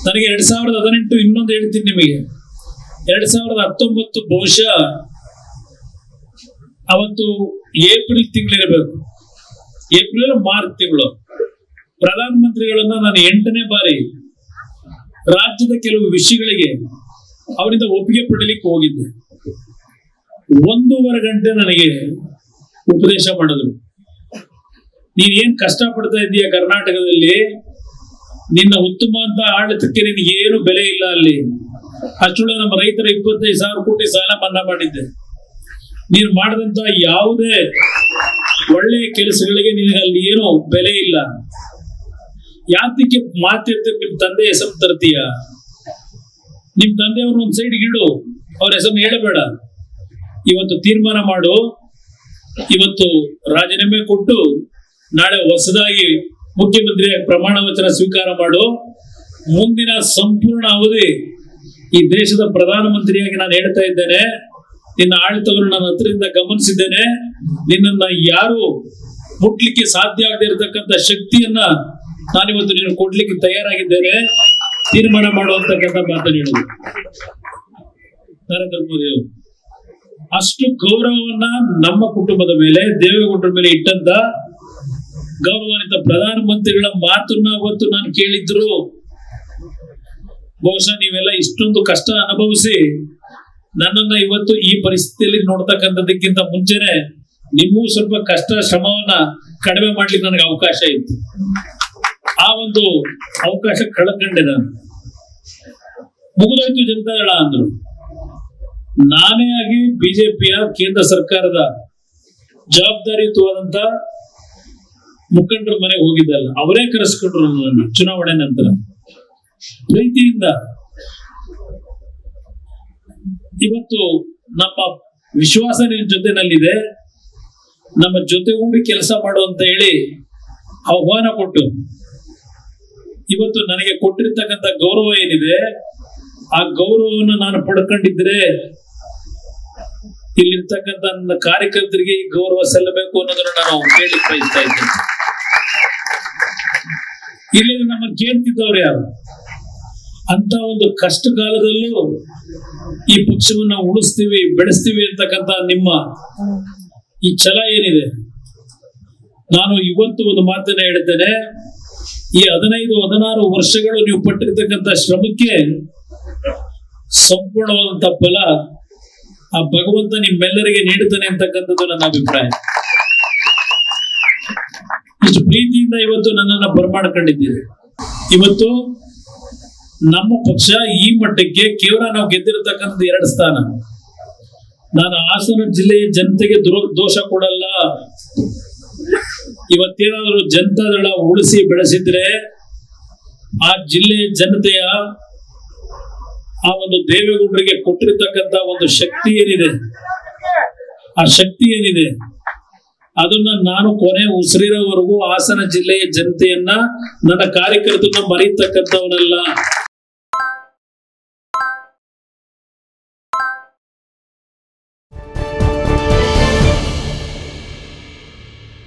ನನಗೆ ಎರಡ್ ಸಾವಿರದ ಹದಿನೆಂಟು ಇನ್ನೊಂದು ಹೇಳ್ತೀನಿ ನಿಮಗೆ ಎರಡ್ ಸಾವಿರದ ಹತ್ತೊಂಬತ್ತು ಬಹುಶಃ ಅವತ್ತು ಏಪ್ರಿಲ್ ತಿಂಗಳಿರಬೇಕು ಏಪ್ರಿಲ್ ಮಾರ್ಚ್ ತಿಂಗಳು ಪ್ರಧಾನಮಂತ್ರಿಗಳನ್ನ ನಾನು ಎಂಟನೇ ಬಾರಿ ರಾಜ್ಯದ ಕೆಲವು ವಿಷಯಗಳಿಗೆ ಅವರಿಂದ ಒಪ್ಪಿಗೆ ಪಡಲಿಕ್ಕೆ ಹೋಗಿದ್ದೆ ಒಂದೂವರೆ ಗಂಟೆ ನನಗೆ ಉಪದೇಶ ಮಾಡಿದ್ರು ನೀನ್ ಏನ್ ಕಷ್ಟ ಪಡ್ತಾ ಇದೀಯ ಕರ್ನಾಟಕದಲ್ಲಿ ನಿನ್ನ ಉತ್ತಮ ಅಂತ ಆಡಳಿತಕ್ಕೆ ನಿನಗೆ ಏನು ಬೆಲೆ ಇಲ್ಲ ಅಲ್ಲಿ ಅಷ್ಟೊಳ ನಮ್ಮ ರೈತರ ಇಪ್ಪತ್ತೈದು ಸಾವಿರ ಕೋಟಿ ಸಾಲ ಮನ್ನಾ ಮಾಡಿದ್ದೆ ನೀನು ಮಾಡಿದಂತ ಯಾವುದೇ ಒಳ್ಳೆಯ ಕೆಲಸಗಳಿಗೆ ನಿನಗೆ ಅಲ್ಲಿ ಏನು ಬೆಲೆ ಇಲ್ಲ ಯಾತಕ್ಕೆ ಮಾತಿರ್ತ ನಿಮ್ ತಂದೆ ಹೆಸರು ತರ್ತೀಯ ನಿಮ್ ತಂದೆಯವ್ರನ್ನ ಒಂದ್ ಸೈಡ್ ಇಡು ಅವ್ರ ಹೆಸರು ಹೇಳಬೇಡ ಇವತ್ತು ತೀರ್ಮಾನ ಮಾಡು ಇವತ್ತು ರಾಜೀನಾಮೆ ಕೊಟ್ಟು ನಾಳೆ ಹೊಸದಾಗಿ ಮುಖ್ಯಮಂತ್ರಿಯಾಗಿ ಪ್ರಮಾಣ ವಚನ ಸ್ವೀಕಾರ ಮಾಡು ಮುಂದಿನ ಸಂಪೂರ್ಣ ಅವಧಿ ಈ ದೇಶದ ಪ್ರಧಾನಮಂತ್ರಿಯಾಗಿ ನಾನು ಹೇಳ್ತಾ ಇದ್ದೇನೆ ನಿನ್ನ ಆಡಳಿತವನ್ನು ನಾನು ಹತ್ರದಿಂದ ಗಮನಿಸಿದ್ದೇನೆ ನಿನ್ನನ್ನ ಯಾರು ಮುಟ್ಲಿಕ್ಕೆ ಸಾಧ್ಯ ಆಗದೆ ಇರತಕ್ಕಂತ ಶಕ್ತಿಯನ್ನ ನಾನಿವತ್ತು ನೀನು ಕೊಡ್ಲಿಕ್ಕೆ ತಯಾರಾಗಿದ್ದೇನೆ ತೀರ್ಮಾನ ಮಾಡುವಂತಕ್ಕಂಥ ಮಾತನ್ನು ಹೇಳುದು ನರೇಂದ್ರ ಮೋದಿ ಅವರು ಅಷ್ಟು ಗೌರವವನ್ನ ನಮ್ಮ ಕುಟುಂಬದ ಮೇಲೆ ದೇವೇಗೌಡರ ಮೇಲೆ ಇಟ್ಟಂತ ಗೌರವಾನ್ವಿತ ಪ್ರಧಾನಮಂತ್ರಿಗಳ ಮಾತನ್ನ ಅವತ್ತು ನಾನು ಕೇಳಿದ್ರು ಬಹುಶಃ ನೀವೆಲ್ಲ ಇಷ್ಟೊಂದು ಕಷ್ಟ ಅನುಭವಿಸಿ ನನ್ನನ್ನ ಇವತ್ತು ಈ ಪರಿಸ್ಥಿತಿಯಲ್ಲಿ ನೋಡ್ತಕ್ಕಂಥದ್ದಕ್ಕಿಂತ ಮುಂಚೆನೆ ನಿಮಗೂ ಸ್ವಲ್ಪ ಕಷ್ಟ ಶ್ರಮವನ್ನ ಕಡಿಮೆ ಮಾಡ್ಲಿಕ್ಕೆ ನನಗೆ ಅವಕಾಶ ಇತ್ತು ಆ ಒಂದು ಅವಕಾಶ ಕಳ್ಕೊಂಡೆ ನಾನು ಮುಗಿದೋಯ್ತು ಜನತಾದಳ ಅಂದ್ರು ನಾನೇ ಆಗಿ ಬಿಜೆಪಿಯ ಕೇಂದ್ರ ಸರ್ಕಾರದ ಜವಾಬ್ದಾರಿಯುತವಾದಂತ ಮುಖಂಡರ ಮನೆಗೆ ಹೋಗಿದ್ದಲ್ಲ ಅವರೇ ಕರೆಸ್ಕೊಂಡ್ರು ನನ್ನನ್ನು ಚುನಾವಣೆ ನಂತರ ಪ್ರೀತಿಯಿಂದ ಇವತ್ತು ನಮ್ಮ ವಿಶ್ವಾಸ ನಿನ್ನ ಜೊತೆನಲ್ಲಿದೆ ನಮ್ಮ ಜೊತೆಗೂಡಿ ಕೆಲಸ ಮಾಡು ಅಂತ ಹೇಳಿ ಆಹ್ವಾನ ಕೊಟ್ಟು ಇವತ್ತು ನನಗೆ ಕೊಟ್ಟಿರ್ತಕ್ಕಂಥ ಗೌರವ ಏನಿದೆ ಆ ಗೌರವವನ್ನು ನಾನು ಪಡ್ಕೊಂಡಿದ್ರೆ ಇಲ್ಲಿರ್ತಕ್ಕಂಥ ನನ್ನ ಕಾರ್ಯಕರ್ತರಿಗೆ ಈ ಗೌರವ ಸಲ್ಲಬೇಕು ಅನ್ನೋದನ್ನ ನಾನು ಕೇಳಿ ಬಯಸ್ತಾ ಇದ್ದೇನೆ ಇಲ್ಲಿ ನಮ್ಮ ಕೇಳ್ತಿದ್ದವ್ರು ಯಾರು ಅಂತ ಒಂದು ಕಷ್ಟ ಕಾಲದಲ್ಲೂ ಈ ಪಕ್ಷವನ್ನ ಉಳಿಸ್ತೀವಿ ಬೆಳೆಸ್ತೀವಿ ಅಂತಕ್ಕಂಥ ನಿಮ್ಮ ಈ ಛಲ ಏನಿದೆ ನಾನು ಇವತ್ತು ಒಂದು ಮಾತನ್ನ ಹೇಳ್ತೇನೆ ಈ ಹದಿನೈದು ಹದಿನಾರು ವರ್ಷಗಳು ನೀವು ಪಟ್ಟಿರ್ತಕ್ಕಂಥ ಶ್ರಮಕ್ಕೆ ಸಂಪೂರ್ಣವಾದಂತ ಫಲ ಆ ಭಗವಂತ ನಿಮ್ಮೆಲ್ಲರಿಗೆ ನೀಡುತ್ತಾನೆ ಅಂತಕ್ಕಂಥದ್ದು ನನ್ನ ಅಭಿಪ್ರಾಯ ಇಷ್ಟು ಪ್ರೀತಿಯಿಂದ ಇವತ್ತು ನನ್ನನ್ನ ಬರಮಾಡ್ಕೊಂಡಿದ್ದೀರಿ ಇವತ್ತು ನಮ್ಮ ಪಕ್ಷ ಈ ಮಟ್ಟಕ್ಕೆ ಕೇವಲ ನಾವು ಗೆದ್ದಿರತಕ್ಕಂಥದ್ದು ಎರಡು ಸ್ಥಾನ ನಾನು ಹಾಸನ ಜಿಲ್ಲೆಯ ಜನತೆಗೆ ದುರೋ ದೋಷ ಕೊಡಲ್ಲ ಇವತ್ತೇನಾದ್ರು ಜನತಾದಳ ಉಳಿಸಿ ಬೆಳೆಸಿದ್ರೆ ಆ ಜಿಲ್ಲೆಯ ಜನತೆಯ ಆ ಒಂದು ದೇವೇಗೌಡರಿಗೆ ಕೊಟ್ಟಿರ್ತಕ್ಕಂತ ಒಂದು ಶಕ್ತಿ ಏನಿದೆ ಆ ಶಕ್ತಿ ಏನಿದೆ ಅದನ್ನ ನಾನು ಕೊನೆ ಉಸಿರಿರೋವರೆಗೂ ಹಾಸನ ಜಿಲ್ಲೆಯ ಜನತೆಯನ್ನ ನನ್ನ ಕಾರ್ಯಕರ್ತರನ್ನ ಮರೀತಕ್ಕಂಥವನಲ್ಲ